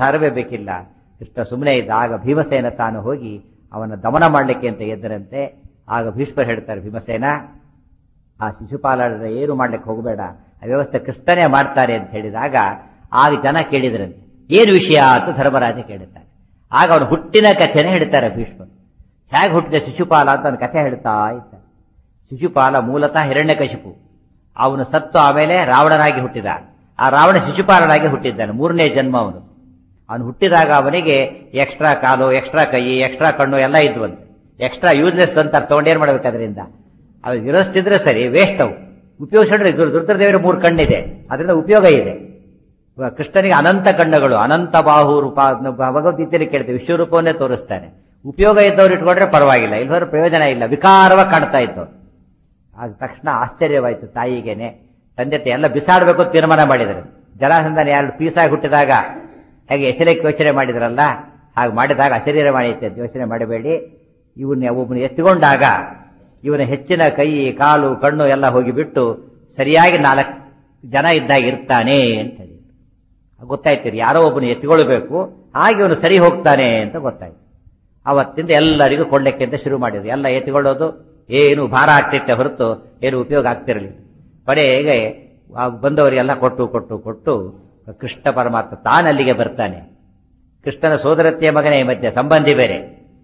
ವಿಸ್ತಾರವೇ ಬೇಕಿಲ್ಲ ಕೃಷ್ಣ ಸುಮ್ಮನೆ ಇದ್ದ ಆಗ ಭೀಮಸೇನ ತಾನು ಹೋಗಿ ಅವನ ದಮನ ಮಾಡಲಿಕ್ಕೆ ಅಂತ ಎದ್ದರಂತೆ ಆಗ ಭೀಷ್ಮರು ಹೇಳ್ತಾರೆ ಭೀಮಸೇನ ಆ ಶಿಶುಪಾಲರ ಏನು ಮಾಡ್ಲಿಕ್ಕೆ ಹೋಗಬೇಡ ಆ ವ್ಯವಸ್ಥೆ ಕೃಷ್ಣನೇ ಮಾಡ್ತಾರೆ ಅಂತ ಹೇಳಿದಾಗ ಆಗ ಜನ ಕೇಳಿದ್ರಂತೆ ಏನು ವಿಷಯ ಅಂತ ಧರ್ಮರಾಜ ಕೇಳುತ್ತಾರೆ ಆಗ ಅವನು ಹುಟ್ಟಿನ ಕಥೆನೇ ಹೇಳ್ತಾರೆ ಭೀಷ್ಮರು ಹೇಗೆ ಹುಟ್ಟಿದ ಶಿಶುಪಾಲ ಅಂತ ಅವನ ಕಥೆ ಹೇಳ್ತಾ ಇದ್ದಾರೆ ಶಿಶುಪಾಲ ಮೂಲತಃ ಹಿರಣ್ಯಕಶಿಪು ಅವನು ಸತ್ತು ಆಮೇಲೆ ರಾವಣನಾಗಿ ಹುಟ್ಟಿದ ಆ ರಾವಣ ಶಿಶುಪಾಲನಾಗಿ ಹುಟ್ಟಿದ್ದಾನೆ ಮೂರನೇ ಜನ್ಮ ಅವನು ಅವನು ಹುಟ್ಟಿದಾಗ ಅವನಿಗೆ ಎಕ್ಸ್ಟ್ರಾ ಕಾಲು ಎಕ್ಸ್ಟ್ರಾ ಕೈ ಎಕ್ಸ್ಟ್ರಾ ಕಣ್ಣು ಎಲ್ಲ ಇದ್ವಂತೆ ಎಕ್ಸ್ಟ್ರಾ ಯೂಸ್ಲೆಸ್ ಅಂತ ತಗೊಂಡೇನ್ ಮಾಡ್ಬೇಕು ಅದರಿಂದ ಅದು ಇರೋಷ್ಟಿದ್ರೆ ಸರಿ ವೇಸ್ಟ್ ಅವು ಉಪಯೋಗಿಸಿದ್ರೆ ದುರ್ಧದೇವರ ಮೂರು ಕಣ್ಣಿದೆ ಅದರಿಂದ ಉಪಯೋಗ ಇದೆ ಇವಾಗ ಕೃಷ್ಣನಿಗೆ ಅನಂತ ಕಣ್ಣುಗಳು ಅನಂತ ಬಾಹು ರೂಪ ಅದನ್ನ ಭಗವದ್ಗೀತೆಯಲ್ಲಿ ಕೇಳ್ತೇವೆ ವಿಶ್ವರೂಪವನ್ನೇ ತೋರಿಸ್ತಾನೆ ಉಪಯೋಗ ಇದ್ದವ್ರು ಇಟ್ಕೊಂಡ್ರೆ ಪರವಾಗಿಲ್ಲ ಇಲ್ಲದ್ರೆ ಪ್ರಯೋಜನ ಇಲ್ಲ ವಿಕಾರವಾಗಿ ಕಾಣ್ತಾ ಇತ್ತು ಆಗ ತಕ್ಷಣ ಆಶ್ಚರ್ಯವಾಯ್ತು ತಾಯಿಗೇನೆ ತಂದೆ ತಾಯಿ ಎಲ್ಲ ಬಿಸಾಡಬೇಕು ಅಂತ ತೀರ್ಮಾನ ಮಾಡಿದರು ಜಲಾಸಂಧಾನ ಎರಡು ಪೀಸಾಗಿ ಹುಟ್ಟಿದಾಗ ಹಾಗೆ ಹೆಸರಕ್ಕೆ ಯೋಚನೆ ಮಾಡಿದ್ರಲ್ಲ ಹಾಗೆ ಮಾಡಿದಾಗ ಅಶರೀರ ಮಾಡೈತೆ ಅಂತ ಯೋಚನೆ ಮಾಡಬೇಡಿ ಇವನ್ನ ಒಬ್ಬನ ಎತ್ತಿಕೊಂಡಾಗ ಇವನ ಹೆಚ್ಚಿನ ಕೈ ಕಾಲು ಕಣ್ಣು ಎಲ್ಲ ಹೋಗಿಬಿಟ್ಟು ಸರಿಯಾಗಿ ನಾಲ್ಕು ಜನ ಇದ್ದಾಗ ಇರ್ತಾನೆ ಅಂತ ಹೇಳಿ ಗೊತ್ತಾಯ್ತು ಯಾರೋ ಒಬ್ಬನು ಎತ್ತಿಕೊಳ್ಬೇಕು ಹಾಗೆ ಇವನು ಸರಿ ಹೋಗ್ತಾನೆ ಅಂತ ಗೊತ್ತಾಯ್ತು ಅವತ್ತಿಂದ ಎಲ್ಲರಿಗೂ ಕೊಳ್ಳಕ್ಕೆ ಅಂತ ಶುರು ಮಾಡಿದ್ರು ಎಲ್ಲ ಎತ್ತಿಕೊಳ್ಳೋದು ಏನು ಭಾರ ಆಗ್ತಿತ್ತೆ ಹೊರತು ಏನು ಉಪಯೋಗ ಆಗ್ತಿರಲಿಲ್ಲ ಕಡೆಗೆ ಆ ಬಂದವರಿಗೆಲ್ಲ ಕೊಟ್ಟು ಕೊಟ್ಟು ಕೊಟ್ಟು ಕೃಷ್ಣ ಪರಮಾತ್ಮ ತಾನಲ್ಲಿಗೆ ಬರ್ತಾನೆ ಕೃಷ್ಣನ ಸೋದರತ್ತೆಯ ಮಗನೇ ಈ ಮಧ್ಯೆ ಸಂಬಂಧಿ ಬೇರೆ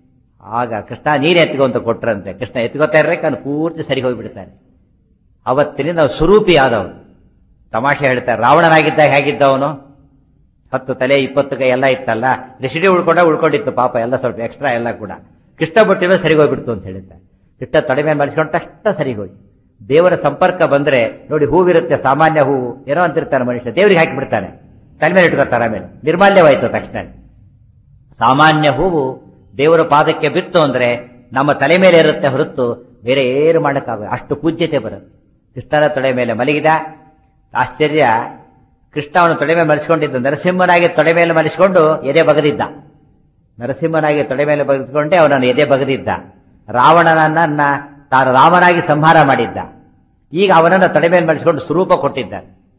ಆಗ ಕೃಷ್ಣ ನೀರು ಎತ್ಕೊ ಅಂತ ಕೊಟ್ರಂತೆ ಕೃಷ್ಣ ಎತ್ಕೋತಾ ಇರ್ಬೇಕು ಅವನು ಪೂರ್ತಿ ಸರಿ ಹೋಗ್ಬಿಡ್ತಾನೆ ಅವತ್ತಿನಿಂದ ಅವ್ನು ಸ್ವರೂಪಿ ಆದವನು ತಮಾಷೆ ಹೇಳ್ತಾರೆ ರಾವಣನಾಗಿದ್ದಾಗ ಹೇಗಿದ್ದವನು ಹತ್ತು ತಲೆ ಇಪ್ಪತ್ತು ಕೈ ಎಲ್ಲ ಇತ್ತಲ್ಲ ರೆಸಿಡಿ ಉಳ್ಕೊಂಡ ಉಳ್ಕೊಂಡಿತ್ತು ಪಾಪ ಎಲ್ಲ ಸ್ವಲ್ಪ ಎಕ್ಸ್ಟ್ರಾ ಎಲ್ಲ ಕೂಡ ಕೃಷ್ಣ ಬಟ್ಟಿನ ಸರಿ ಹೋಗ್ಬಿಡ್ತು ಅಂತ ಹೇಳಿದ್ದಾರೆ ಕೃಷ್ಣ ತೊಡೆ ಮೇಲೆ ಮರಿಸ್ಕೊಂಡು ತಕ್ಷಣ ಸರಿ ಹೋಗಿ ದೇವರ ಸಂಪರ್ಕ ಬಂದ್ರೆ ನೋಡಿ ಹೂವಿರುತ್ತೆ ಸಾಮಾನ್ಯ ಹೂವು ಏನೋ ಅಂತಿರ್ತಾನೆ ಮನುಷ್ಯ ದೇವರಿಗೆ ಹಾಕಿಬಿಡ್ತಾನೆ ತಲೆ ಮೇಲೆ ಇಟ್ಕೊತಾರೆ ಆಮೇಲೆ ನಿರ್ಮಾಲ್ಯವಾಯ್ತು ತಕ್ಷಣ ಸಾಮಾನ್ಯ ಹೂವು ದೇವರ ಪಾದಕ್ಕೆ ಬಿತ್ತು ಅಂದ್ರೆ ನಮ್ಮ ತಲೆ ಮೇಲೆ ಇರುತ್ತೆ ಹೊರತು ಬೇರೆ ಏನು ಮಾಡಕ್ಕಾಗ ಅಷ್ಟು ಪೂಜ್ಯತೆ ಬರುತ್ತೆ ಕೃಷ್ಣನ ತೊಡೆ ಮೇಲೆ ಮಲಗಿದ ಆಶ್ಚರ್ಯ ಕೃಷ್ಣ ಅವನು ತೊಡೆ ಮೇಲೆ ಮಲಿಸ್ಕೊಂಡಿದ್ದ ನರಸಿಂಹನಾಗಿ ತೊಡೆ ಮೇಲೆ ಮಲಿಸ್ಕೊಂಡು ಎದೆ ಬಗದಿದ್ದ ನರಸಿಂಹನಾಗಿ ತೊಡೆ ಮೇಲೆ ಬಗೆದುಕೊಂಡೆ ಅವನನ್ನು ಎದೆ ಬಗದಿದ್ದ ರಾವಣನನ್ನ ತಾನು ರಾಮನಾಗಿ ಸಂಹಾರ ಮಾಡಿದ್ದ ಈಗ ಅವನನ್ನು ತೊಡೆ ಮೇಲೆ ಮಲಿಸ್ಕೊಂಡು ಸ್ವರೂಪ ಕೊಟ್ಟಿದ್ದ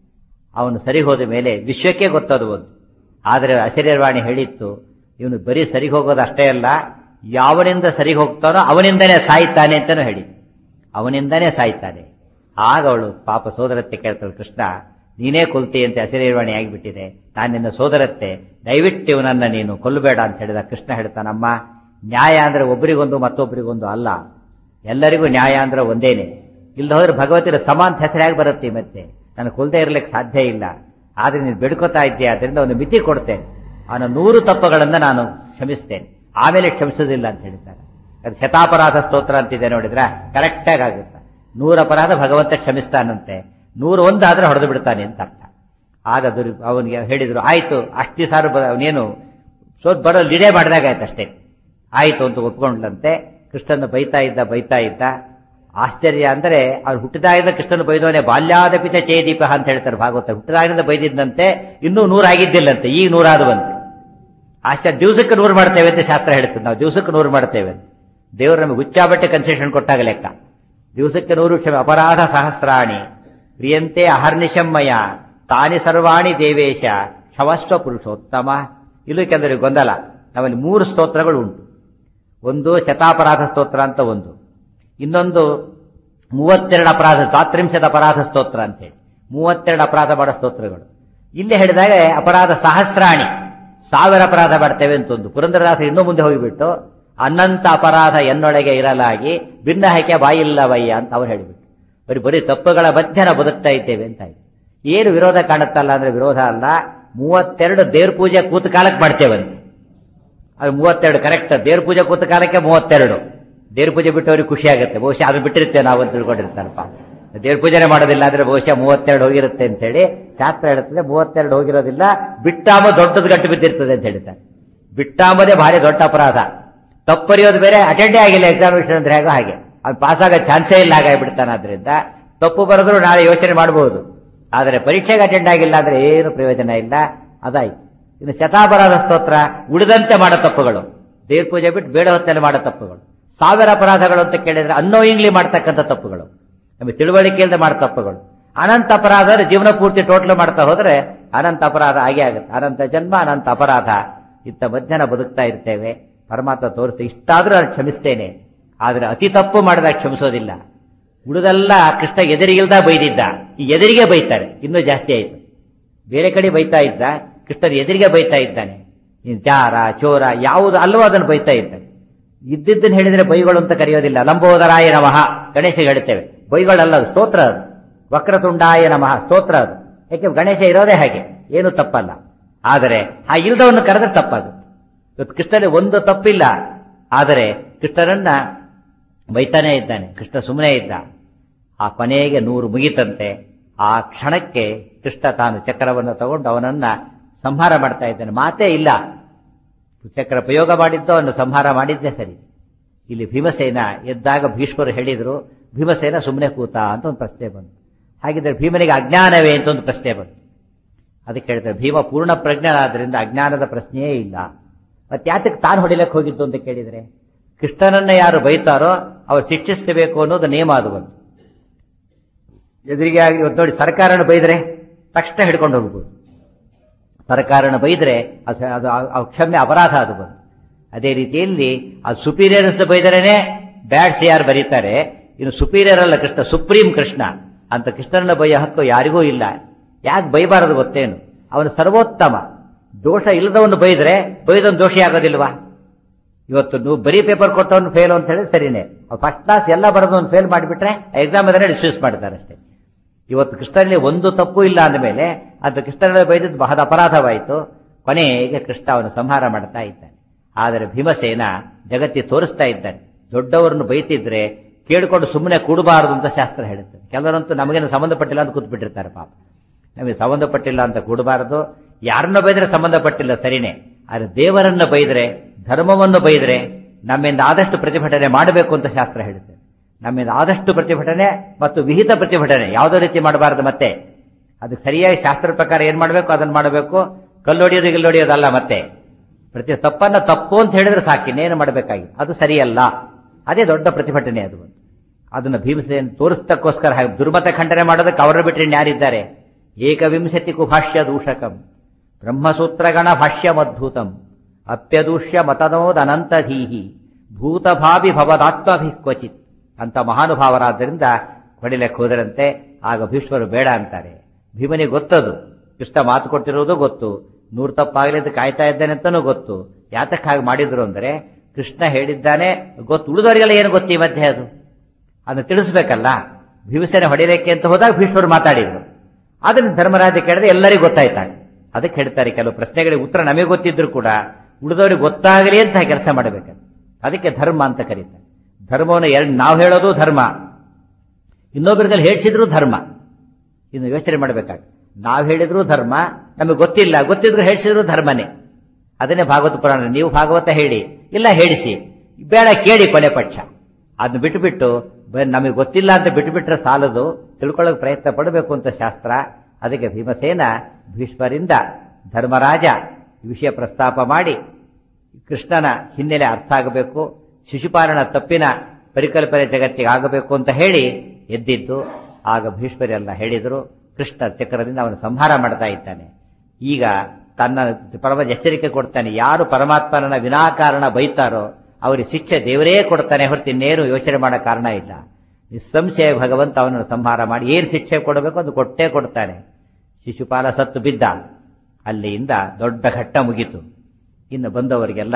ಅವನು ಸರಿ ಹೋದ ಮೇಲೆ ವಿಶ್ವಕ್ಕೆ ಗೊತ್ತದು ಒಂದು ಆದರೆ ಅಶರೀರವಾಣಿ ಹೇಳಿತ್ತು ಇವನು ಬರೀ ಸರಿ ಹೋಗೋದು ಅಷ್ಟೇ ಅಲ್ಲ ಯಾವನಿಂದ ಸರಿ ಹೋಗ್ತಾನೋ ಅವನಿಂದನೇ ಸಾಯ್ತಾನೆ ಅಂತಾನೂ ಹೇಳಿ ಅವನಿಂದನೇ ಸಾಯ್ತಾನೆ ಆಗ ಅವಳು ಪಾಪ ಸೋದರತ್ತೆ ಕೇಳ್ತಾಳು ಕೃಷ್ಣ ನೀನೇ ಕೊಲ್ತಿ ಅಂತ ಅಶರೀರವಾಣಿ ಆಗಿಬಿಟ್ಟಿದೆ ನಾನು ನಿನ್ನ ಸೋದರತ್ತೆ ದಯವಿಟ್ಟು ಇವನನ್ನ ನೀನು ಕೊಲ್ಲಬೇಡ ಅಂತ ಹೇಳಿದ ಕೃಷ್ಣ ಹೇಳ್ತಾನಮ್ಮ ನ್ಯಾಯ ಅಂದ್ರೆ ಒಬ್ಬರಿಗೊಂದು ಮತ್ತೊಬ್ಬರಿಗೊಂದು ಅಲ್ಲ ಎಲ್ಲರಿಗೂ ನ್ಯಾಯ ಅಂದ್ರೆ ಒಂದೇನೆ ಇಲ್ದ ಹೋದ್ರೆ ಭಗವತಿರ ಸಮಾಂತ ಹೆಸರಾಗಿ ಬರುತ್ತೆ ಮತ್ತೆ ನಾನು ಕೊಲ್ದೇ ಇರ್ಲಿಕ್ಕೆ ಸಾಧ್ಯ ಇಲ್ಲ ಆದ್ರೆ ನೀನು ಬೆಡ್ಕೋತಾ ಇದ್ದೀಯ ಅದರಿಂದ ಒಂದು ಮಿತಿ ಕೊಡ್ತೇನೆ ಅವನ ನೂರು ತಪ್ಪುಗಳನ್ನ ನಾನು ಕ್ಷಮಿಸ್ತೇನೆ ಆಮೇಲೆ ಕ್ಷಮಿಸೋದಿಲ್ಲ ಅಂತ ಹೇಳ್ತಾರೆ ಅದು ಶತಾಪರಾಧ ಸ್ತೋತ್ರ ಅಂತಿದೆ ನೋಡಿದ್ರ ಕರೆಕ್ಟಾಗಿ ಆಗುತ್ತೆ ನೂರ ಅಪರಾಧ ಭಗವಂತ ಕ್ಷಮಿಸ್ತಾನಂತೆ ನೂರು ಒಂದು ಆದ್ರೆ ಹೊಡೆದು ಬಿಡ್ತಾನೆ ಅಂತ ಅರ್ಥ ಆಗ ದುರ್ ಅವನಿಗೆ ಹೇಳಿದ್ರು ಆಯ್ತು ಅಷ್ಟಿ ಸಾರು ಅವನೇನು ಸೋತ್ ಬರೋ ಲಿಡೆ ಮಾಡಿದಾಗ ಆಯ್ತು ಅಷ್ಟೇ ಆಯ್ತು ಅಂತ ಒಪ್ಕೊಂಡ್ಲಂತೆ ಕೃಷ್ಣನ ಬೈತಾ ಇದ್ದ ಬೈತಾ ಇದ್ದ ಆಶ್ಚರ್ಯ ಅಂದ್ರೆ ಅವ್ರು ಹುಟ್ಟಿದಾಗಿಂದ ಕೃಷ್ಣನ ಬೈದವನೇ ಬಾಲ್ಯಾದ ಪಿತ ಚೇದೀಪ ಅಂತ ಹೇಳ್ತಾರೆ ಭಾಗವತ ಹುಟ್ಟಿದಾಗಿಂದ ಬೈದಿದ್ದಂತೆ ಇನ್ನೂ ನೂರಾಗಿದ್ದಿಲ್ಲಂತೆ ಈಗ ನೂರಾದವಂತೆ ಆಶ್ಚರ್ಯ ದಿವಸಕ್ಕೆ ನೂರು ಮಾಡ್ತೇವೆ ಅಂತ ಶಾಸ್ತ್ರ ಹೇಳ್ತದೆ ನಾವು ದಿವಸಕ್ಕೆ ನೂರು ಮಾಡ್ತೇವೆ ದೇವರು ನಮಗೆ ಹುಚ್ಚಾಬಟ್ಟೆ ಕನ್ಸೆಷನ್ ಕೊಟ್ಟಾಗ ಲೆಕ್ಕ ದಿವಸಕ್ಕೆ ನೂರು ಕ್ಷಮೆ ಅಪರಾಧ ಸಹಸ್ರಾಣಿ ಪ್ರಿಯಂತೆ ಅಹರ್ನಿಶಮ್ಮಯ ತಾನಿ ಸರ್ವಾಣಿ ದೇವೇಶ ಕ್ಷಮಸ್ವ ಪುರುಷೋತ್ತಮ ಇಲ್ಲೂ ಕೆಲವರಿಗೆ ಗೊಂದಲ ನಮ್ಮಲ್ಲಿ ಮೂರು ಸ್ತೋತ್ರಗಳು ಉಂಟು ಒಂದು ಶತಾಪರಾಧ ಸ್ತೋತ್ರ ಅಂತ ಒಂದು ಇನ್ನೊಂದು ಮೂವತ್ತೆರಡು ಅಪರಾಧ ದ್ವಾತ್ರಿಂಶದ ಅಪರಾಧ ಸ್ತೋತ್ರ ಅಂತ ಹೇಳಿ ಮೂವತ್ತೆರಡು ಅಪರಾಧ ಮಾಡೋ ಸ್ತೋತ್ರಗಳು ಇಲ್ಲಿ ಹೇಳಿದಾಗ ಅಪರಾಧ ಸಹಸ್ರಾಣಿ ಸಾವಿರ ಅಪರಾಧ ಮಾಡ್ತೇವೆ ಅಂತ ಒಂದು ಪುರಂದರದಾಸರು ಇನ್ನೂ ಮುಂದೆ ಹೋಗಿಬಿಟ್ಟು ಅನಂತ ಅಪರಾಧ ಎನ್ನೊಳಗೆ ಇರಲಾಗಿ ಭಿನ್ನ ಹೈಕೆ ಬಾಯಿಲ್ಲವಯ್ಯ ಅಂತ ಅವ್ರು ಹೇಳಿಬಿಟ್ಟು ಬರೀ ಬರೀ ತಪ್ಪುಗಳ ಮಧ್ಯ ನಾವು ಬದುಕ್ತಾ ಇದ್ದೇವೆ ಅಂತ ಆಯ್ತು ಏನು ವಿರೋಧ ಕಾಣುತ್ತಲ್ಲ ಅಂದ್ರೆ ವಿರೋಧ ಅಲ್ಲ ಮೂವತ್ತೆರಡು ದೇವ್ರ ಪೂಜೆ ಕೂತ ಕಾಲಕ್ಕೆ ಮಾಡ್ತೇವಂತೆ ಅದು ಮೂವತ್ತೆರಡು ಕರೆಕ್ಟ್ ದೇವ್ರ ಪೂಜೆ ಕೂತ ಕಾಲಕ್ಕೆ ಮೂವತ್ತೆರಡು ದೇವ್ರ ಪೂಜೆ ಬಿಟ್ಟವ್ರಿಗೆ ಖುಷಿ ಆಗುತ್ತೆ ಬಹುಶಃ ಅದು ಬಿಟ್ಟಿರ್ತೇವೆ ನಾವು ಅಂತ ತಿಳ್ಕೊಂಡಿರ್ತಾರಪ್ಪ ದೇವ್ರ ಪೂಜೆನೆ ಮಾಡೋದಿಲ್ಲ ಅಂದ್ರೆ ಬಹುಶಃ ಮೂವತ್ತೆರಡು ಹೋಗಿರುತ್ತೆ ಅಂತ ಹೇಳಿ ಶಾಸ್ತ್ರ ಹೇಳುತ್ತದೆ ಮೂವತ್ತೆರಡು ಹೋಗಿರೋದಿಲ್ಲ ಬಿಟ್ಟಾಮ ದೊಡ್ಡದು ಗಂಟು ಬಿದ್ದಿರ್ತದೆ ಅಂತ ಹೇಳ್ತಾರೆ ಬಿಟ್ಟಾಂಬದೇ ಭಾರಿ ದೊಡ್ಡ ಅಪರಾಧ ತಪ್ಪರಿಯೋದು ಬೇರೆ ಅಟೆಂಡೇ ಆಗಿಲ್ಲ ಎಕ್ಸಾಮಿನೇಷನ್ ಅಂದ್ರೆ ಹೇಗೋ ಹಾಗೆ ಅದು ಪಾಸ್ ಆಗೋ ಚಾನ್ಸೇ ಇಲ್ಲ ಹಾಗಾಗ್ಬಿಡ್ತಾನೆ ಆದ್ರಿಂದ ತಪ್ಪು ಬರೆದ್ರು ನಾಳೆ ಯೋಚನೆ ಮಾಡಬಹುದು ಆದರೆ ಪರೀಕ್ಷೆಗೆ ಅಟೆಂಡ್ ಆಗಿಲ್ಲ ಅಂದ್ರೆ ಏನು ಪ್ರಯೋಜನ ಇಲ್ಲ ಅದಾಯ್ತು ಇನ್ನು ಶತಾಪರಾಧ ಸ್ತೋತ್ರ ಉಳಿದಂತೆ ಮಾಡೋ ತಪ್ಪುಗಳು ದೇವ್ರ ಪೂಜೆ ಬಿಟ್ಟು ಬೇಡ ಹೊತ್ತಲ್ಲಿ ಮಾಡೋ ತಪ್ಪುಗಳು ಸಾವಿರ ಅಪರಾಧಗಳು ಅಂತ ಕೇಳಿದ್ರೆ ಅನ್ನೋಯಿಂಗ್ಲಿ ಮಾಡ್ತಕ್ಕಂಥ ತಪ್ಪುಗಳು ನಮಗೆ ತಿಳುವಳಿಕೆಯಿಂದ ಮಾಡೋ ತಪ್ಪುಗಳು ಅನಂತ ಅಪರಾಧ ಜೀವನ ಪೂರ್ತಿ ಟೋಟಲ್ ಮಾಡ್ತಾ ಹೋದ್ರೆ ಅನಂತ ಅಪರಾಧ ಆಗೇ ಆಗುತ್ತೆ ಅನಂತ ಜನ್ಮ ಅನಂತ ಅಪರಾಧ ಇಂಥ ಮಧ್ಯಾಹ್ನ ಬದುಕ್ತಾ ಇರ್ತೇವೆ ಪರಮಾತ್ಮ ತೋರಿಸ್ತಾ ಇಷ್ಟಾದ್ರೂ ನಾನು ಕ್ಷಮಿಸ್ತೇನೆ ಆದ್ರೆ ಅತಿ ತಪ್ಪು ಮಾಡಿದಾಗ ಕ್ಷಮಿಸೋದಿಲ್ಲ ಉಳಿದೆಲ್ಲ ಕೃಷ್ಣ ಎದುರಿಗಿಲ್ದ ಬೈದಿದ್ದ ಈ ಎದುರಿಗೆ ಬೈತಾರೆ ಇನ್ನೂ ಜಾಸ್ತಿ ಆಯ್ತು ಬೇರೆ ಕಡೆ ಬೈತಾ ಇದ್ದ ಕೃಷ್ಣನ ಎದುರಿಗೆ ಬೈತಾ ಇದ್ದಾನೆ ನೀನ್ ಚಾರ ಚೋರ ಯಾವುದು ಅಲ್ಲವೋ ಅದನ್ನು ಬೈತಾ ಇದ್ದಾನೆ ಇದ್ದಿದ್ದನ್ನು ಹೇಳಿದ್ರೆ ಬೈಗಳು ಅಂತ ಕರೆಯೋದಿಲ್ಲ ಲಂಬೋದರಾಯ ನಮಃ ಗಣೇಶಗೆ ಹೇಳ್ತೇವೆ ಬೈಗಳಲ್ಲ ಅದು ಸ್ತೋತ್ರ ಅದು ವಕ್ರತುಂಡಾಯ ನಮಃ ಸ್ತೋತ್ರ ಅದು ಯಾಕೆ ಗಣೇಶ ಇರೋದೇ ಹಾಗೆ ಏನು ತಪ್ಪಲ್ಲ ಆದರೆ ಆ ಇಲ್ದವನ್ನು ಕರೆದ್ರೆ ತಪ್ಪಾಗುತ್ತೆ ಇವತ್ತು ಕೃಷ್ಣನಿಗೆ ಒಂದು ತಪ್ಪಿಲ್ಲ ಆದರೆ ಕೃಷ್ಣನನ್ನ ಬೈತಾನೇ ಇದ್ದಾನೆ ಕೃಷ್ಣ ಸುಮ್ಮನೆ ಇದ್ದ ಆ ಕೊನೆಗೆ ನೂರು ಮುಗಿತಂತೆ ಆ ಕ್ಷಣಕ್ಕೆ ಕೃಷ್ಣ ತಾನು ಚಕ್ರವನ್ನು ತಗೊಂಡು ಅವನನ್ನ ಸಂಹಾರ ಮಾಡ್ತಾ ಇದ್ದಾನೆ ಮಾತೇ ಇಲ್ಲ ಚಕ್ರ ಪ್ರಯೋಗ ಮಾಡಿದ್ದು ಅವನು ಸಂಹಾರ ಮಾಡಿದ್ದೇ ಸರಿ ಇಲ್ಲಿ ಭೀಮಸೇನ ಎದ್ದಾಗ ಭೀಷ್ಮರು ಹೇಳಿದ್ರು ಭೀಮಸೇನ ಸುಮ್ಮನೆ ಕೂತ ಅಂತ ಒಂದು ಪ್ರಶ್ನೆ ಬಂತು ಹಾಗಿದ್ರೆ ಭೀಮನಿಗೆ ಅಜ್ಞಾನವೇ ಅಂತ ಒಂದು ಪ್ರಶ್ನೆ ಬಂತು ಅದಕ್ಕೆ ಹೇಳ್ತಾರೆ ಭೀಮ ಪೂರ್ಣ ಪ್ರಜ್ಞನಾದ್ರಿಂದ ಅಜ್ಞಾನದ ಪ್ರಶ್ನೆಯೇ ಇಲ್ಲ ಮತ್ತೆ ಯಾತಕ್ಕೆ ತಾನು ಹೊಡಿಲಕ್ಕೆ ಹೋಗಿದ್ದು ಅಂತ ಕೇಳಿದ್ರೆ ಕೃಷ್ಣನನ್ನ ಯಾರು ಬೈತಾರೋ ಅವ್ರು ಶಿಕ್ಷಿಸಬೇಕು ಅನ್ನೋದು ನಿಯಮ ಅದು ಒಂದು ಎದುರಿಗೆ ಆಗಿ ಇವತ್ತು ನೋಡಿ ಸರ್ಕಾರನ ಬೈದ್ರೆ ತಕ್ಷಣ ಹಿಡ್ಕೊಂಡು ಹೋಗ್ಬೋದು ಸರ್ಕಾರನ ಬೈದ್ರೆ ಅದು ಅದು ಆ ಕ್ಷಮ್ಯ ಅಪರಾಧ ಅದು ಬಂದು ಅದೇ ರೀತಿಯಲ್ಲಿ ಅದು ಸುಪೀರಿಯರ್ಸ್ ಬೈದರೇನೆ ಬ್ಯಾಡ್ ಸಿ ಯಾರು ಬರೀತಾರೆ ಇನ್ನು ಸುಪೀರಿಯರ್ ಅಲ್ಲ ಕೃಷ್ಣ ಸುಪ್ರೀಂ ಕೃಷ್ಣ ಅಂತ ಕೃಷ್ಣನ ಬೈಯ ಹಕ್ಕು ಯಾರಿಗೂ ಇಲ್ಲ ಯಾಕೆ ಬೈಬಾರದು ಗೊತ್ತೇನು ಅವನು ಸರ್ವೋತ್ತಮ ದೋಷ ಇಲ್ಲದವನು ಬೈದ್ರೆ ಬೈದವನು ದೋಷಿ ಆಗೋದಿಲ್ವಾ ಇವತ್ತು ನೀವು ಬರೀ ಪೇಪರ್ ಕೊಟ್ಟವನು ಫೇಲ್ ಅಂತ ಹೇಳಿ ಸರಿನೇ ಫಸ್ಟ್ ಕ್ಲಾಸ್ ಎಲ್ಲ ಬರೋದನ್ನು ಫೇಲ್ ಮಾಡಿಬಿಟ್ರೆ ಎಕ್ಸಾಮ್ ಅದನ್ನೇ ಡಿಸ್ಯೂಸ್ ಮಾಡ್ತಾರೆ ಅಷ್ಟೇ ಇವತ್ತು ಕೃಷ್ಣನಲ್ಲಿ ಒಂದು ತಪ್ಪು ಇಲ್ಲ ಅಂದಮೇಲೆ ಅದು ಕೃಷ್ಣನಲ್ಲಿ ಬೈದದ್ದು ಬಹಳ ಅಪರಾಧವಾಯಿತು ಕೊನೆಗೆ ಕೃಷ್ಣ ಅವನು ಸಂಹಾರ ಮಾಡ್ತಾ ಇದ್ದಾನೆ ಆದರೆ ಭೀಮಸೇನ ಜಗತ್ತಿ ತೋರಿಸ್ತಾ ಇದ್ದಾನೆ ದೊಡ್ಡವರನ್ನು ಬೈತಿದ್ರೆ ಕೇಳಿಕೊಂಡು ಸುಮ್ಮನೆ ಕೂಡಬಾರದು ಅಂತ ಶಾಸ್ತ್ರ ಹೇಳುತ್ತೆ ಕೆಲವರಂತೂ ನಮಗೇನು ಸಂಬಂಧಪಟ್ಟಿಲ್ಲ ಅಂತ ಕೂತ್ಬಿಟ್ಟಿರ್ತಾರೆ ಪಾಪ ನಮಗೆ ಸಂಬಂಧಪಟ್ಟಿಲ್ಲ ಅಂತ ಕೂಡಬಾರದು ಯಾರನ್ನ ಬೈದ್ರೆ ಸಂಬಂಧಪಟ್ಟಿಲ್ಲ ಸರಿನೇ ಆದರೆ ದೇವರನ್ನ ಬೈದ್ರೆ ಧರ್ಮವನ್ನು ಬೈದ್ರೆ ನಮ್ಮಿಂದ ಆದಷ್ಟು ಪ್ರತಿಭಟನೆ ಮಾಡಬೇಕು ಅಂತ ಶಾಸ್ತ್ರ ಹೇಳುತ್ತೆ ನಮ್ಮಿಂದ ಆದಷ್ಟು ಪ್ರತಿಭಟನೆ ಮತ್ತು ವಿಹಿತ ಪ್ರತಿಭಟನೆ ಯಾವುದೋ ರೀತಿ ಮಾಡಬಾರದು ಮತ್ತೆ ಅದು ಸರಿಯಾಗಿ ಶಾಸ್ತ್ರ ಪ್ರಕಾರ ಏನ್ ಮಾಡಬೇಕು ಅದನ್ನ ಮಾಡಬೇಕು ಕಲ್ಲೊಡಿಯೋದು ಗಿಲ್ಲೊಡಿಯೋದಲ್ಲ ಮತ್ತೆ ಪ್ರತಿ ತಪ್ಪನ್ನ ತಪ್ಪು ಅಂತ ಹೇಳಿದ್ರೆ ಸಾಕು ಇನ್ನೇನು ಮಾಡಬೇಕಾಗಿ ಅದು ಸರಿಯಲ್ಲ ಅದೇ ದೊಡ್ಡ ಪ್ರತಿಭಟನೆ ಅದು ಅದನ್ನ ಭೀಮಸೇನ ತೋರಿಸ್ತಕ್ಕೋಸ್ಕರ ಹಾಗೆ ದುರ್ಮತ ಖಂಡನೆ ಮಾಡೋದಕ್ಕೆ ಅವರ ಬಿಟ್ಟರೆ ಯಾರಿದ್ದಾರೆ ಏಕವಿಂಶತಿ ಕುಭಾಷ್ಯ ದೂಷಕಂ ಬ್ರಹ್ಮಸೂತ್ರಗಣ ಭಾಷ್ಯಮದ್ಭುತಂ ಅಪ್ಯದೂಷ್ಯ ಮತನೋದನಂತಧೀಹಿ ಭೂತಭಾವಿ ಭವದಾತ್ಮಭಿ ಕ್ವಚಿತ್ ಅಂತ ಮಹಾನುಭಾವರಾದ್ದರಿಂದ ಹೊಡಿಲೆಕ್ಕೆ ಹೋದರಂತೆ ಆಗ ಭೀಷ್ಮರು ಬೇಡ ಅಂತಾರೆ ಭೀಮನಿಗೆ ಗೊತ್ತದು ಕೃಷ್ಣ ಮಾತು ಕೊಟ್ಟಿರುವುದು ಗೊತ್ತು ನೂರು ತಪ್ಪಾಗಲಿ ಅಂತ ಕಾಯ್ತಾ ಇದ್ದಾನೆ ಅಂತನೂ ಗೊತ್ತು ಯಾತಕ್ಕೆ ಹಾಗೆ ಮಾಡಿದ್ರು ಅಂದ್ರೆ ಕೃಷ್ಣ ಹೇಳಿದ್ದಾನೆ ಗೊತ್ತು ಉಳಿದವರಿಗೆಲ್ಲ ಏನು ಗೊತ್ತು ಈ ಮಧ್ಯೆ ಅದು ಅದನ್ನು ತಿಳಿಸ್ಬೇಕಲ್ಲ ಭೀಮಸೇನೆ ಹೊಡಿಲಿಕ್ಕೆ ಅಂತ ಹೋದಾಗ ಭೀಷ್ಮರು ಮಾತಾಡಿದ್ರು ಅದನ್ನು ಧರ್ಮರಾಜ ಕೇಳಿದ್ರೆ ಎಲ್ಲರಿಗೂ ಗೊತ್ತಾಯ್ತಾಗ ಅದಕ್ಕೆ ಹೇಳ್ತಾರೆ ಕೆಲವು ಪ್ರಶ್ನೆಗಳಿಗೆ ಉತ್ತರ ನಮಗೆ ಗೊತ್ತಿದ್ರು ಕೂಡ ಉಳಿದವರಿಗೆ ಗೊತ್ತಾಗಲಿ ಅಂತ ಕೆಲಸ ಮಾಡಬೇಕು ಅದಕ್ಕೆ ಧರ್ಮ ಅಂತ ಕರೀತಾರೆ ಧರ್ಮವನ್ನು ಎರಡು ನಾವು ಹೇಳೋದು ಧರ್ಮ ಇನ್ನೊಬ್ಬರಿಗೆಲ್ಲ ಹೇಳಿಸಿದ್ರು ಧರ್ಮ ಇನ್ನು ಯೋಚನೆ ಮಾಡಬೇಕಾಗ ನಾವು ಹೇಳಿದ್ರು ಧರ್ಮ ನಮಗೆ ಗೊತ್ತಿಲ್ಲ ಗೊತ್ತಿದ್ರು ಹೇಳಿಸಿದ್ರು ಧರ್ಮನೇ ಅದನ್ನೇ ಭಾಗವತ ಪುರಾಣ ನೀವು ಭಾಗವತ ಹೇಳಿ ಇಲ್ಲ ಹೇಳಿಸಿ ಬೇಡ ಕೇಳಿ ಕೊನೆ ಪಕ್ಷ ಅದನ್ನ ಬಿಟ್ಟುಬಿಟ್ಟು ನಮಗೆ ಗೊತ್ತಿಲ್ಲ ಅಂತ ಬಿಟ್ಟುಬಿಟ್ರೆ ಸಾಲದು ತಿಳ್ಕೊಳ್ಳೋಕೆ ಪ್ರಯತ್ನ ಪಡಬೇಕು ಅಂತ ಶಾಸ್ತ್ರ ಅದಕ್ಕೆ ಭೀಮಸೇನ ಭೀಷ್ಮರಿಂದ ಧರ್ಮರಾಜ ವಿಷಯ ಪ್ರಸ್ತಾಪ ಮಾಡಿ ಕೃಷ್ಣನ ಹಿನ್ನೆಲೆ ಅರ್ಥ ಆಗಬೇಕು ಶಿಶುಪಾಲನ ತಪ್ಪಿನ ಪರಿಕಲ್ಪನೆ ಜಗತ್ತಿಗೆ ಆಗಬೇಕು ಅಂತ ಹೇಳಿ ಎದ್ದಿದ್ದು ಆಗ ಭೀಷ್ಮರೆಲ್ಲ ಹೇಳಿದರು ಕೃಷ್ಣ ಚಕ್ರದಿಂದ ಅವನು ಸಂಹಾರ ಮಾಡ್ತಾ ಇದ್ದಾನೆ ಈಗ ತನ್ನ ಪರಮ ಎಚ್ಚರಿಕೆ ಕೊಡ್ತಾನೆ ಯಾರು ಪರಮಾತ್ಮನ ವಿನಾಕಾರಣ ಬೈತಾರೋ ಅವರಿಗೆ ಶಿಕ್ಷೆ ದೇವರೇ ಕೊಡ್ತಾನೆ ಹೊರತು ಇನ್ನೇನು ಯೋಚನೆ ಮಾಡೋ ಕಾರಣ ಇಲ್ಲ ನಿಸ್ಸಂಶಯ ಭಗವಂತ ಅವನನ್ನು ಸಂಹಾರ ಮಾಡಿ ಏನು ಶಿಕ್ಷೆ ಕೊಡಬೇಕು ಅದು ಕೊಟ್ಟೇ ಕೊಡ್ತಾನೆ ಶಿಶುಪಾಲ ಸತ್ತು ಬಿದ್ದ ಅಲ್ಲಿಂದ ದೊಡ್ಡ ಘಟ್ಟ ಮುಗಿತು ಇನ್ನು ಬಂದವರಿಗೆಲ್ಲ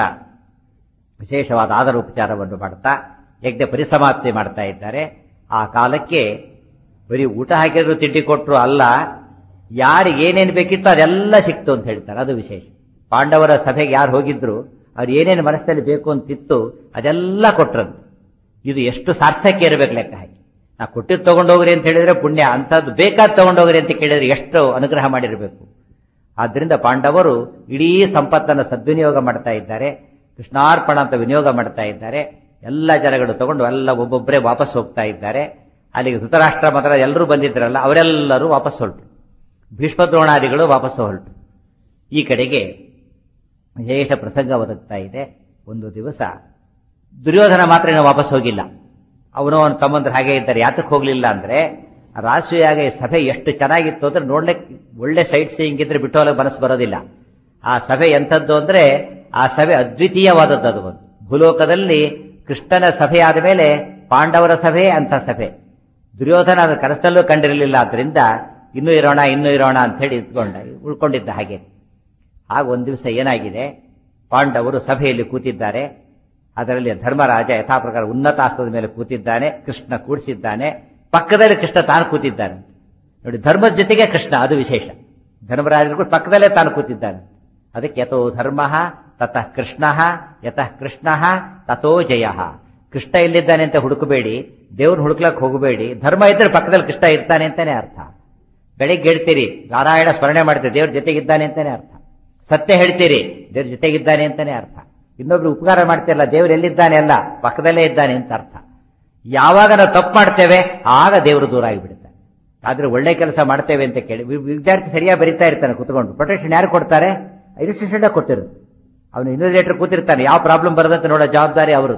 ವಿಶೇಷವಾದ ಆದರ ಉಪಚಾರವನ್ನು ಮಾಡ್ತಾ ಯಜ್ಞ ಪರಿಸಮಾಪ್ತಿ ಮಾಡ್ತಾ ಇದ್ದಾರೆ ಆ ಕಾಲಕ್ಕೆ ಬರೀ ಊಟ ಹಾಕಿದ್ರು ತಿಂಡಿ ಕೊಟ್ಟರು ಅಲ್ಲ ಯಾರಿಗೆ ಏನೇನು ಬೇಕಿತ್ತು ಅದೆಲ್ಲ ಸಿಕ್ತು ಅಂತ ಹೇಳ್ತಾರೆ ಅದು ವಿಶೇಷ ಪಾಂಡವರ ಸಭೆಗೆ ಯಾರು ಹೋಗಿದ್ರು ಅವ್ರು ಏನೇನು ಮನಸ್ಸಲ್ಲಿ ಬೇಕು ಅಂತಿತ್ತು ಅದೆಲ್ಲ ಕೊಟ್ರಂತೆ ಇದು ಎಷ್ಟು ಸಾರ್ಥಕ್ಯ ಇರಬೇಕು ಲೆಕ್ಕ ಹಾಕಿ ನಾ ಕೊಟ್ಟಿದ್ದು ತಗೊಂಡೋಗ್ರಿ ಅಂತ ಹೇಳಿದ್ರೆ ಪುಣ್ಯ ಅಂಥದ್ದು ಬೇಕಾದ ತಗೊಂಡೋಗ್ರಿ ಅಂತ ಕೇಳಿದ್ರೆ ಎಷ್ಟು ಅನುಗ್ರಹ ಮಾಡಿರಬೇಕು ಆದ್ರಿಂದ ಪಾಂಡವರು ಇಡೀ ಸಂಪತ್ತನ್ನು ಸದ್ವಿನಿಯೋಗ ಮಾಡ್ತಾ ಇದ್ದಾರೆ ಕೃಷ್ಣಾರ್ಪಣ ಅಂತ ವಿನಿಯೋಗ ಮಾಡ್ತಾ ಇದ್ದಾರೆ ಎಲ್ಲ ಜನಗಳು ತಗೊಂಡು ಎಲ್ಲ ಒಬ್ಬೊಬ್ಬರೇ ವಾಪಸ್ ಹೋಗ್ತಾ ಇದ್ದಾರೆ ಅಲ್ಲಿಗೆ ಧೃತರಾಷ್ಟ್ರ ಮಾತ್ರ ಎಲ್ಲರೂ ಬಂದಿದ್ರಲ್ಲ ಅವರೆಲ್ಲರೂ ವಾಪಸ್ ಹೊರಟು ಭೀಷ್ಮದ್ರೋಣಾದಿಗಳು ವಾಪಸ್ ಹೊರಟು ಈ ಕಡೆಗೆ ವಿಶೇಷ ಪ್ರಸಂಗ ಒದಗ್ತಾ ಇದೆ ಒಂದು ದಿವಸ ದುರ್ಯೋಧನ ಮಾತ್ರ ಇನ್ನೂ ವಾಪಸ್ ಹೋಗಿಲ್ಲ ಅವನು ಅವನ ತಮ್ಮಂದ್ರೆ ಹಾಗೆ ಇದ್ದಾರೆ ಯಾತಕ್ಕೆ ಹೋಗ್ಲಿಲ್ಲ ಅಂದ್ರೆ ರಾಷ್ಟ್ರೀಯಾಗ ಈ ಸಭೆ ಎಷ್ಟು ಚೆನ್ನಾಗಿತ್ತು ಅಂದ್ರೆ ನೋಡ್ಲಿಕ್ಕೆ ಒಳ್ಳೆ ಸೈಟ್ ಸೀಯಿಂಗ್ ಇದ್ರೆ ಬಿಟ್ಟು ಹೋಗಕ್ಕೆ ಮನಸ್ಸು ಬರೋದಿಲ್ಲ ಆ ಸಭೆ ಎಂಥದ್ದು ಅಂದ್ರೆ ಆ ಸಭೆ ಅದ್ವಿತೀಯವಾದದ್ದು ಅದು ಒಂದು ಭೂಲೋಕದಲ್ಲಿ ಕೃಷ್ಣನ ಸಭೆ ಆದ ಮೇಲೆ ಪಾಂಡವರ ಸಭೆ ಅಂತ ಸಭೆ ದುರ್ಯೋಧನ ಅದರ ಕನಸಲ್ಲೂ ಕಂಡಿರಲಿಲ್ಲ ಆದ್ರಿಂದ ಇನ್ನೂ ಇರೋಣ ಇನ್ನೂ ಇರೋಣ ಅಂತ ಹೇಳಿ ಇದ್ಕೊಂಡ ಉಳ್ಕೊಂಡಿದ್ದ ಹಾಗೆ ಆಗ ಒಂದು ದಿವಸ ಏನಾಗಿದೆ ಪಾಂಡವರು ಸಭೆಯಲ್ಲಿ ಕೂತಿದ್ದಾರೆ ಅದರಲ್ಲಿ ಧರ್ಮರಾಜ ಯಥಾಪ್ರಕಾರ ಉನ್ನತ ಆಸನದ ಮೇಲೆ ಕೂತಿದ್ದಾನೆ ಕೃಷ್ಣ ಕೂಡಿಸಿದ್ದಾನೆ ಪಕ್ಕದಲ್ಲಿ ಕೃಷ್ಣ ತಾನು ಕೂತಿದ್ದಾನೆ ನೋಡಿ ಧರ್ಮದ ಜೊತೆಗೆ ಕೃಷ್ಣ ಅದು ವಿಶೇಷ ಧರ್ಮರಾಜರು ಪಕ್ಕದಲ್ಲೇ ತಾನು ಕೂತಿದ್ದಾನೆ ಅದಕ್ಕೆ ಯಥೋ ಧರ್ಮ ತತಃ ಕೃಷ್ಣ ಯತಃ ಕೃಷ್ಣ ತಥೋ ಜಯ ಕೃಷ್ಣ ಎಲ್ಲಿದ್ದಾನೆ ಅಂತ ಹುಡುಕಬೇಡಿ ದೇವ್ರನ್ನ ಹುಡುಕ್ಲಕ್ ಹೋಗಬೇಡಿ ಧರ್ಮ ಇದ್ರೆ ಪಕ್ಕದಲ್ಲಿ ಕೃಷ್ಣ ಇರ್ತಾನೆ ಅಂತಾನೆ ಅರ್ಥ ಬೆಳಿಗ್ಗೆ ಹೇಳ್ತೀರಿ ನಾರಾಯಣ ಸ್ಮರಣೆ ಮಾಡ್ತೀರಿ ದೇವ್ರ ಜೊತೆಗಿದ್ದಾನೆ ಅಂತಾನೆ ಅರ್ಥ ಸತ್ಯ ಹೇಳ್ತೀರಿ ದೇವ್ರ ಜೊತೆಗಿದ್ದಾನೆ ಅಂತಾನೆ ಅರ್ಥ ಇನ್ನೊಬ್ರು ಉಪಕಾರ ಮಾಡ್ತಿರಲ್ಲ ದೇವ್ರು ಎಲ್ಲಿದ್ದಾನೆ ಅಲ್ಲ ಪಕ್ಕದಲ್ಲೇ ಇದ್ದಾನೆ ಅಂತ ಅರ್ಥ ಯಾವಾಗ ನಾವು ತಪ್ಪು ಮಾಡ್ತೇವೆ ಆಗ ದೇವರು ದೂರ ಆಗಿಬಿಡುತ್ತೆ ಆದ್ರೆ ಒಳ್ಳೆ ಕೆಲಸ ಮಾಡ್ತೇವೆ ಅಂತ ಕೇಳಿ ವಿ- ವಿದ್ಯಾರ್ಥಿ ಸರಿಯಾಗಿ ಬರೀತಾ ಇರ್ತಾನೆ ಕುತ್ಕೊಂಡು ಪ್ರೊಟೆಕ್ಷನ್ ಯಾರು ಕೊಡ್ತಾರೆ ಇನ್ಸ್ಟಿಟ್ಯೂಷನ್ ಕೊಟ್ಟಿರುತ್ತೆ ಅವನು ಇನ್ವಿಜಿಲೇಟರ್ ಕೂತಿರ್ತಾನೆ ಯಾವ ಪ್ರಾಬ್ಲಮ್ ಬರದಂತೆ ನೋಡೋ ಜವಾಬ್ದಾರಿ ಅವರು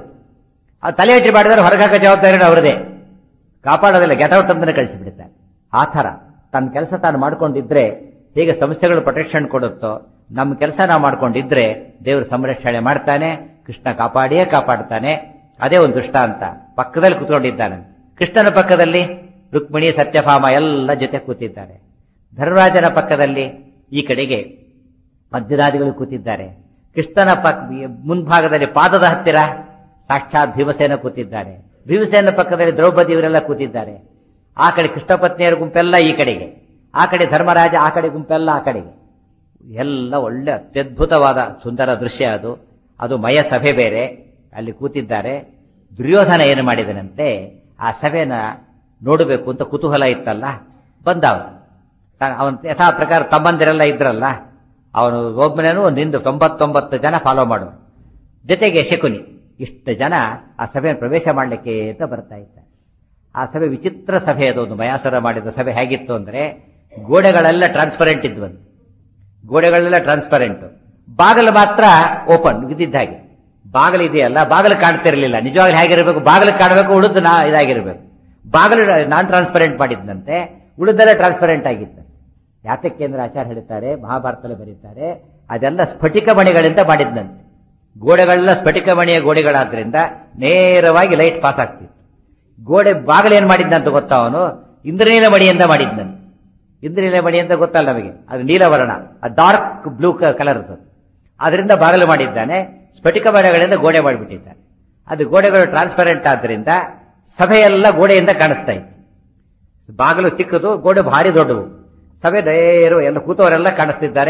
ಆ ತಲೆ ಹಟ್ಟಿ ಮಾಡಿದ್ರೆ ಹೊರಗಾಕ ಜವಾಬ್ದಾರಿ ಅವರದೇ ಕಾಪಾಡೋದಿಲ್ಲ ಗೆಟೌಟ್ ಅಂತಾನೆ ಕಳಿಸಿಬಿಡ್ತಾರೆ ಆ ಥರ ತನ್ನ ಕೆಲಸ ತಾನು ಮಾಡ್ಕೊಂಡಿದ್ರೆ ಹೇಗೆ ಸಂಸ್ಥೆಗಳು ಪ್ರೊಟೆಕ್ಷನ್ ಕೊಡುತ್ತೋ ನಮ್ಮ ಕೆಲಸ ನಾವು ಮಾಡ್ಕೊಂಡಿದ್ರೆ ದೇವರು ಸಂರಕ್ಷಣೆ ಮಾಡ್ತಾನೆ ಕೃಷ್ಣ ಕಾಪಾಡಿಯೇ ಕಾಪಾಡ್ತಾನೆ ಅದೇ ಒಂದು ದೃಷ್ಟಾಂತ ಪಕ್ಕದಲ್ಲಿ ಕೂತ್ಕೊಂಡಿದ್ದಾನೆ ಕೃಷ್ಣನ ಪಕ್ಕದಲ್ಲಿ ರುಕ್ಮಿಣಿ ಸತ್ಯಭಾಮ ಎಲ್ಲ ಜೊತೆ ಕೂತಿದ್ದಾರೆ ಧರ್ಮರಾಜನ ಪಕ್ಕದಲ್ಲಿ ಈ ಕಡೆಗೆ ಮಧ್ಯರಾದಿಗಳು ಕೂತಿದ್ದಾರೆ ಕೃಷ್ಣನ ಪಕ್ ಮುಂಭಾಗದಲ್ಲಿ ಪಾದದ ಹತ್ತಿರ ಸಾಕ್ಷಾತ್ ಭೀಮಸೇನ ಕೂತಿದ್ದಾನೆ ಭೀಮಸೇನ ಪಕ್ಕದಲ್ಲಿ ದ್ರೌಪದಿ ಇವರೆಲ್ಲ ಕೂತಿದ್ದಾರೆ ಆ ಕಡೆ ಕೃಷ್ಣ ಪತ್ನಿಯರ ಗುಂಪೆಲ್ಲ ಈ ಕಡೆಗೆ ಆ ಕಡೆ ಧರ್ಮರಾಜ ಆ ಕಡೆ ಗುಂಪೆಲ್ಲ ಆ ಕಡೆಗೆ ಎಲ್ಲ ಒಳ್ಳೆ ಅತ್ಯದ್ಭುತವಾದ ಸುಂದರ ದೃಶ್ಯ ಅದು ಅದು ಮಯ ಸಭೆ ಬೇರೆ ಅಲ್ಲಿ ಕೂತಿದ್ದಾರೆ ದುರ್ಯೋಧನ ಏನು ಮಾಡಿದನಂತೆ ಆ ಸಭೆನ ನೋಡಬೇಕು ಅಂತ ಕುತೂಹಲ ಇತ್ತಲ್ಲ ಬಂದ ಅವನು ಅವನ ಯಥಾ ಪ್ರಕಾರ ತಮ್ಮಂದಿರೆಲ್ಲ ಇದ್ರಲ್ಲ ಅವನು ಒಬ್ಬನೇನು ಒಂದು ಹಿಂದೆ ತೊಂಬತ್ತೊಂಬತ್ತು ಜನ ಫಾಲೋ ಮಾಡು ಜೊತೆಗೆ ಶಕುನಿ ಇಷ್ಟು ಜನ ಆ ಸಭೆಯನ್ನು ಪ್ರವೇಶ ಮಾಡಲಿಕ್ಕೆ ಅಂತ ಬರ್ತಾ ಇದ್ದಾರೆ ಆ ಸಭೆ ವಿಚಿತ್ರ ಸಭೆ ಅದು ಒಂದು ಮಯಾಸುರ ಮಾಡಿದ ಸಭೆ ಹೇಗಿತ್ತು ಅಂದ್ರೆ ಗೋಡೆಗಳೆಲ್ಲ ಟ್ರಾನ್ಸ್ಪರೆಂಟ್ ಇದ್ವಂತೆ ಗೋಡೆಗಳೆಲ್ಲ ಟ್ರಾನ್ಸ್ಪರೆಂಟ್ ಬಾಗಿಲು ಮಾತ್ರ ಓಪನ್ ಇದ್ದಿದ್ದ ಹಾಗೆ ಬಾಗಿಲು ಇದೆಯಲ್ಲ ಬಾಗಿಲು ಕಾಣ್ತಿರ್ಲಿಲ್ಲ ನಿಜವಾಗ್ಲೂ ಹೇಗಿರಬೇಕು ಬಾಗಿಲು ಕಾಣಬೇಕು ಉಳಿದು ನಾ ಇದಾಗಿರ್ಬೇಕು ಬಾಗಿಲು ನಾನ್ ಟ್ರಾನ್ಸ್ಪರೆಂಟ್ ಮಾಡಿದ್ದಂತೆ ಉಳಿದೆಲ್ಲ ಟ್ರಾನ್ಸ್ಪರೆಂಟ್ ಆಗಿತ್ತು ಯಾತಕ್ಕೆ ಅಂದ್ರೆ ಆಚಾರ್ಯ ಹೇಳ್ತಾರೆ ಮಹಾಭಾರತದಲ್ಲಿ ಬರೀತಾರೆ ಅದೆಲ್ಲ ಸ್ಫಟಿಕ ಮಣಿಗಳಿಂದ ಮಾಡಿದ್ದಂತೆ ಗೋಡೆಗಳೆಲ್ಲ ಸ್ಫಟಿಕ ಮಣಿಯ ಗೋಡೆಗಳಾದ್ರಿಂದ ನೇರವಾಗಿ ಲೈಟ್ ಪಾಸ್ ಆಗ್ತಿತ್ತು ಗೋಡೆ ಬಾಗಿಲು ಏನ್ ಮಾಡಿದ್ದಂತ ಗೊತ್ತಾ ಅವನು ಇಂದ್ರನೀಲ ಮಣಿಯಿಂದ ಮಾಡಿದ್ದಂತೆ ಇಂದ್ರನೀಲ ಮಣಿ ಅಂತ ಗೊತ್ತಲ್ಲ ನಮಗೆ ಅದು ನೀಲವರ್ಣ ಡಾರ್ಕ್ ಬ್ಲೂ ಕಲರ್ ಅದರಿಂದ ಬಾಗಿಲು ಮಾಡಿದ್ದಾನೆ ಸ್ಫಟಿಕ ಮಣಿಗಳಿಂದ ಗೋಡೆ ಮಾಡಿಬಿಟ್ಟಿದ್ದಾನೆ ಅದು ಗೋಡೆಗಳು ಟ್ರಾನ್ಸ್ಪರೆಂಟ್ ಆದ್ರಿಂದ ಸಭೆಯೆಲ್ಲ ಗೋಡೆಯಿಂದ ಕಾಣಿಸ್ತಾ ಇತ್ತು ಬಾಗಿಲು ಚಿಕ್ಕದು ಗೋಡೆ ಭಾರಿ ದೊಡ್ಡವು ಸಭೆ ನೇರು ಎಲ್ಲ ಕೂತವರೆಲ್ಲ ಕಾಣಿಸ್ತಿದ್ದಾರೆ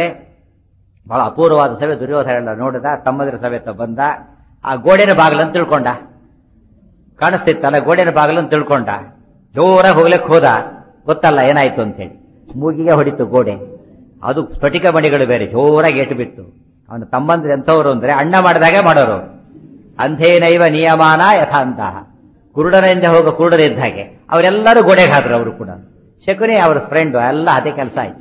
ಬಹಳ ಅಪೂರ್ವವಾದ ಸಭೆ ದುರ್ಯೋಧನ ಎಲ್ಲ ನೋಡಿದ ತಮ್ಮದ್ರ ಸಭೆ ತ ಬಂದ ಆ ಗೋಡೆನ ಬಾಗಿಲಂತ ತಿಳ್ಕೊಂಡ ಕಾಣಿಸ್ತಿತ್ತಲ್ಲ ಗೋಡೆನ ಬಾಗಿಲಂತ ತಿಳ್ಕೊಂಡ ಜೋರಾಗಿ ಹೋಗ್ಲಿಕ್ಕೆ ಹೋದ ಗೊತ್ತಲ್ಲ ಏನಾಯ್ತು ಅಂತೇಳಿ ಮೂಗಿಗೆ ಹೊಡಿತು ಗೋಡೆ ಅದು ಸ್ಫಟಿಕ ಮಣಿಗಳು ಬೇರೆ ಜೋರಾಗಿ ಏಟು ಬಿಟ್ಟು ಅವನ ತಮ್ಮಂದ್ರೆ ಎಂಥವ್ರು ಅಂದ್ರೆ ಅಣ್ಣ ಮಾಡಿದಾಗೆ ಮಾಡೋರು ಅಂಧೇನೈವ ನಿಯಮಾನ ಯಥಾಂತಹ ಕುರುಡರಿಂದ ಹೋಗೋ ಕುರುಡರಿದ್ದ ಹಾಗೆ ಅವರೆಲ್ಲರೂ ಗೋಡೆಗೆ ಹಾದ್ರು ಅವರು ಕೂಡ ಶಕುನಿ ಅವರ ಫ್ರೆಂಡ್ ಎಲ್ಲ ಅದೇ ಕೆಲಸ ಆಯ್ತು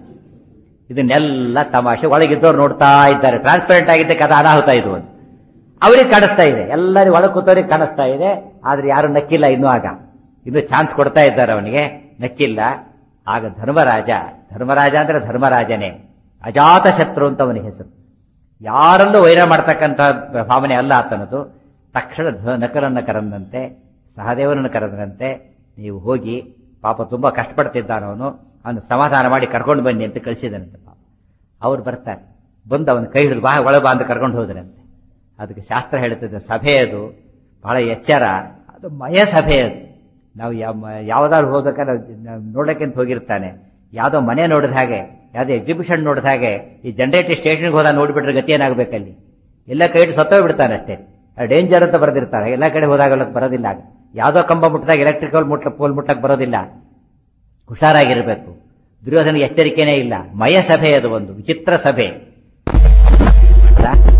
ಇದನ್ನೆಲ್ಲ ತಮಾಷೆ ಒಳಗಿದ್ದವ್ರು ನೋಡ್ತಾ ಇದ್ದಾರೆ ಟ್ರಾನ್ಸ್ಪರೆಂಟ್ ಆಗಿದ್ದಕ್ಕೆ ಅದು ಅನಾಹುತ ಇದು ಅಂತ ಅವ್ರಿಗೆ ಕಾಣಿಸ್ತಾ ಇದೆ ಎಲ್ಲರಿಗೂ ಒಳಗೆ ಕೂತವ್ರಿಗೆ ಕಾಣಿಸ್ತಾ ಇದೆ ಆದ್ರೆ ಯಾರು ನಕ್ಕಿಲ್ಲ ಇನ್ನೂ ಆಗ ಇನ್ನು ಚಾನ್ಸ್ ಕೊಡ್ತಾ ಇದ್ದಾರೆ ಅವನಿಗೆ ನಕ್ಕಿಲ್ಲ ಆಗ ಧರ್ಮರಾಜ ಧರ್ಮರಾಜ ಅಂದ್ರೆ ಧರ್ಮರಾಜನೇ ಅಜಾತ ಶತ್ರು ಅಂತ ಅವನ ಹೆಸರು ಯಾರಲ್ಲೂ ವೈರ ಮಾಡ್ತಕ್ಕಂಥ ಭಾವನೆ ಅಲ್ಲ ಆತನದು ತಕ್ಷಣ ಧ- ನಕರನ್ನ ಕರೆದಂತೆ ಸಹದೇವನನ್ನು ಕರೆದಂತೆ ನೀವು ಹೋಗಿ ಪಾಪ ತುಂಬಾ ಕಷ್ಟಪಡ್ತಿದ್ದಾನವನು ಅವನು ಸಮಾಧಾನ ಮಾಡಿ ಕರ್ಕೊಂಡು ಬನ್ನಿ ಅಂತ ಕಳಿಸಿದನಂತೆ ಪಾಪ ಅವ್ರು ಬರ್ತಾರೆ ಬಂದು ಅವನ ಕೈ ಹಿಡಿದು ಬಾ ಒಳ ಬಾ ಅಂತ ಕರ್ಕೊಂಡು ಹೋದ್ರಂತೆ ಅದಕ್ಕೆ ಶಾಸ್ತ್ರ ಹೇಳುತ್ತದೆ ಸಭೆ ಅದು ಬಹಳ ಎಚ್ಚರ ಅದು ಮಯ ಸಭೆ ಅದು ನಾವು ಯಾವ- ಯಾವ್ದಾದ್ರು ಹೋಗ್ಬೇಕಾದ್ರೆ ನಾವು ನೋಡಕ್ಕೆ ಅಂತ ಹೋಗಿರ್ತಾನೆ ಯಾವ್ದೋ ಮನೆ ನೋಡಿದ ಹಾಗೆ ಯಾವ್ದೋ ಎಕ್ಸಿಬಿಷನ್ ನೋಡಿದ ಹಾಗೆ ಈ ಜನರೇಟರ್ ಸ್ಟೇಷನ್ಗೆ ಹೋದ ನೋಡ್ಬಿಟ್ರೆ ಗತಿ ಏನಾಗಬೇಕಲ್ಲಿ ಎಲ್ಲ ಕೈ ಹಿಡಿದು ಸತ್ತೋಗ್ ಬಿಡ್ತಾನೆ ಅಷ್ಟೇ ಡೇಂಜರ್ ಅಂತ ಬರೆದಿರ್ತಾರೆ ಎಲ್ಲ ಕಡೆ ಹೋದಾಗ ಬರೋದಿಲ್ಲ ಆಗ. ಯಾವ್ದೋ ಕಂಬ ಮುಟ್ಟಿದಾಗ ಎಲೆಕ್ಟ್ರಿಕಲ್ ಮುಟ್ಟ ಪೋಲ್ ಮುಟ್ಟಕ್ ಬರೋದಿಲ್ಲ ಹುಷಾರಾಗಿರ್ಬೇಕು ದುರ್ಯೋಧನಿಗೆ ಎಚ್ಚರಿಕೆನೇ ಇಲ್ಲ ಮಯ ಸಭೆ ಅದು ಒಂದು ವಿಚಿತ್ರ ಸಭೆ